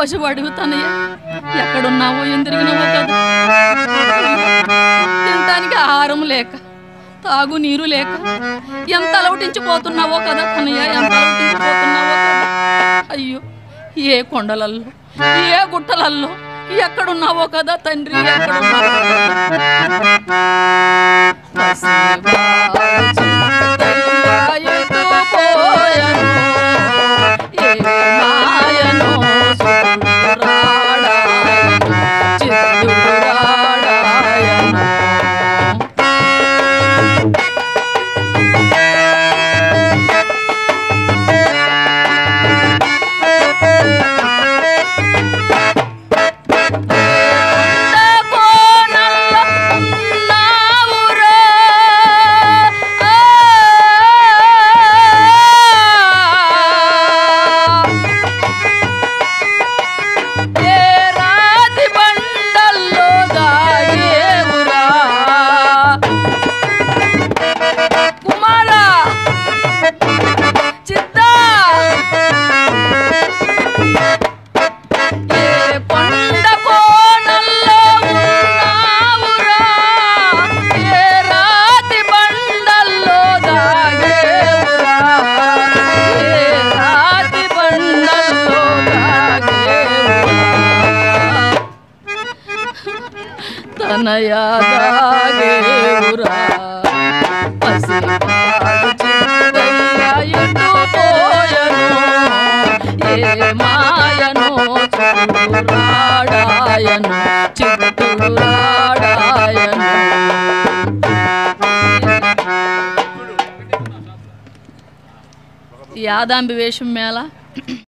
పశువు అడుగుతానయ్యా ఎక్కడున్నావో ఏం తిరిగినావో కదా తినటానికి ఆహారం లేక తాగు నీరు లేక ఎంత అలవటించిపోతున్నావో కదా తనయ్య ఎంత అలవటించిపోతున్నావో కదా అయ్యో ఏ కొండలల్లో ఏ గుట్టలల్లో ఎక్కడున్నావో కదా తండ్రి ఎక్కడున్నావో కదా. పసివాడు చింతయ్య ఎటు పోయెను? ఏ మాయనో సుతుడు రాడాయను, చిత్తుడు రాడాయను. కోనల్లో ఉన్నావురా. ఏ రాతి బండల్లో దాగేవురా. కుమారా చిత్తా ఏ కొండ కోనల్లో ఉన్నావురా ఏ రాతి బండల్లో దాగేవురా ఏ రాతి బండల్లో దాగేవురా తనయా దాగేవురా పసివాడు చిత్తయ్య ఎటు పోయెను? ఏ మాయనో చిత్తుడు రాడాయను చిత్తుడు రాడాయను యాదాంబి వేషం మేళ